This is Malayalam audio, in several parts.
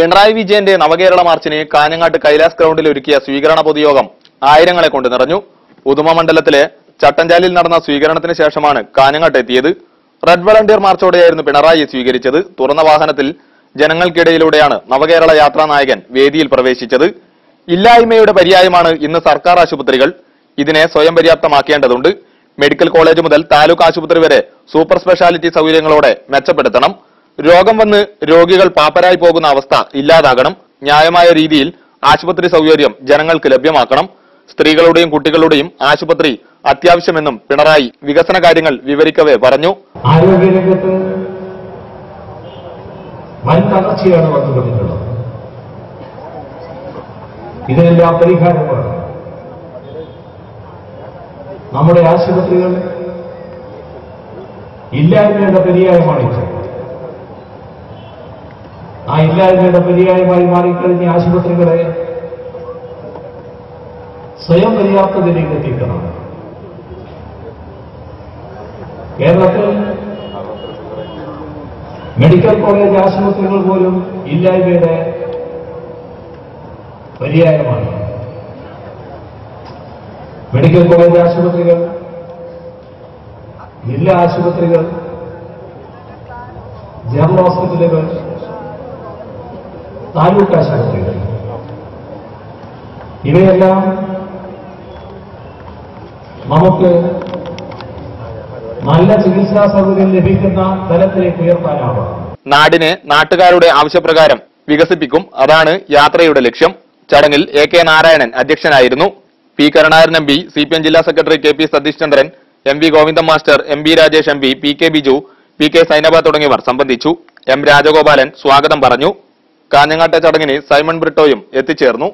പിണറായി വിജയന്റെ നവകേരള മാർച്ചിന് കാഞ്ഞങ്ങാട്ട് കൈലാസ് ഗ്രൗണ്ടിൽ ഒരുക്കിയ സ്വീകരണ പൊതുയോഗം ആയിരങ്ങളെ കൊണ്ട് നിറഞ്ഞു ഉദുമ മണ്ഡലത്തിലെ ചട്ടഞ്ചാലിൽ നടന്ന സ്വീകരണത്തിന് ശേഷമാണ് കാഞ്ഞങ്ങാട്ട് എത്തിയത് റെഡ് വളണ്ടിയർ മാർച്ചോടെയായിരുന്നു പിണറായി സ്വീകരിച്ചത് തുറന്ന വാഹനത്തിൽ ജനങ്ങൾക്കിടയിലൂടെയാണ് നവകേരള യാത്രാ നായകൻ വേദിയിൽ പ്രവേശിച്ചത് ഇല്ലായ്മയുടെ പര്യായമാണ് ഇന്ന് സർക്കാർ ആശുപത്രികൾ ഇതിനെ സ്വയം പര്യാപ്തമാക്കേണ്ടതുണ്ട് മെഡിക്കൽ കോളേജ് മുതൽ താലൂക്ക് ആശുപത്രി വരെ സൂപ്പർ സ്പെഷ്യാലിറ്റി സൗകര്യങ്ങളോടെ മെച്ചപ്പെടുത്തണം രോഗം വന്ന് രോഗികൾ പാപ്പരായി പോകുന്ന അവസ്ഥ ഇല്ലാതാകണം ന്യായമായ രീതിയിൽ ആശുപത്രി സൗകര്യം ജനങ്ങൾക്ക് ലഭ്യമാക്കണം സ്ത്രീകളുടെയും കുട്ടികളുടെയും ആശുപത്രി അത്യാവശ്യമെന്നും പിണറായി വികസന കാര്യങ്ങൾ വിവരിക്കവേ പറഞ്ഞു ആരോഗ്യരംഗത്ത് വൻ തകർച്ചയാണ് വന്നുകൊണ്ടിട്ടുള്ളത് ഇതിനെല്ലാം പരിഹാരമാണ് നമ്മുടെ ആശുപത്രികൾ ഇല്ലായ്മയുടെ പര്യായമാണിത് ആ ഇല്ലായ്മയുടെ പര്യായമായി മാറിക്കഴിഞ്ഞ ആശുപത്രികളെ സ്വയം പര്യാപ്തതയിലേക്ക് എത്തിക്കണം കേരളത്തിൽ മെഡിക്കൽ കോളേജ് ആശുപത്രികൾ പോലും ഇല്ലായ്മയുടെ പര്യായമാണ് മെഡിക്കൽ കോളേജ് ആശുപത്രികൾ ജില്ലാ ആശുപത്രികൾ ജനറൽ ഹോസ്പിറ്റലുകൾ താലൂക്ക് ആശുപത്രികൾ ഇവയെല്ലാം നമുക്ക് നല്ല ചികിത്സാ സൗകര്യം ലഭിക്കുന്ന തലത്തിലേക്ക് ഉയർത്താനാവണം നാടിനെ നാട്ടുകാരുടെ ആവശ്യപ്രകാരം വികസിപ്പിക്കും അതാണ് യാത്രയുടെ ലക്ഷ്യം ചടങ്ങിൽ എ കെ നാരായണൻ അധ്യക്ഷനായിരുന്നു P Karunakaran M P C P M ജില്ലാ secretary K P Satheesh Chandran M V Govindan master M B Rajesh M P P K Biju P K Sainaba തുടങ്ങിയവർ സംബന്ധിച്ചു എം രാജഗോപാലൻ സ്വാഗതം പറഞ്ഞു കാഞ്ഞങ്ങാട്ടെ ചടങ്ങിന് സൈമൺ ബ്രിട്ടോയും എത്തിച്ചേർന്നു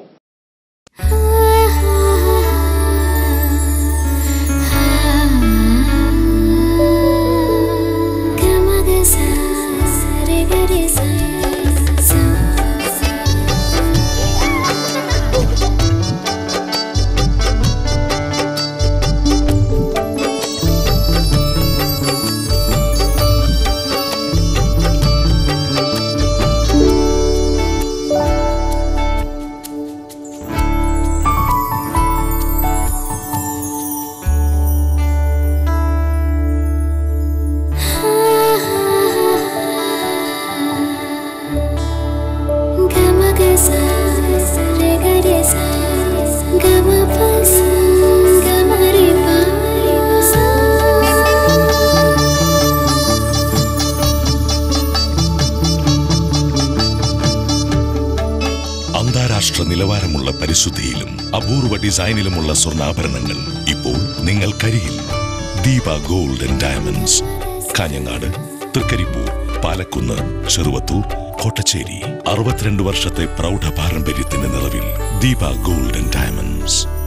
അന്താരാഷ്ട്ര നിലവാരമുള്ള പരിശുദ്ധിയിലും അപൂർവ ഡിസൈനിലുമുള്ള സ്വർണ്ണാഭരണങ്ങൾ ഇപ്പോൾ നിങ്ങൾക്കരികിൽ Deepa gold and diamonds Kanhangad Trikaripur Palakkunnu Cheruvathur Kottacheri അറുപത്തിരണ്ട് വർഷത്തെ പ്രൗഢ പാരമ്പര്യത്തിന്റെ നിറവിൽ ദീപ ഗോൾഡ് ആൻഡ് ഡയമണ്ട്സ്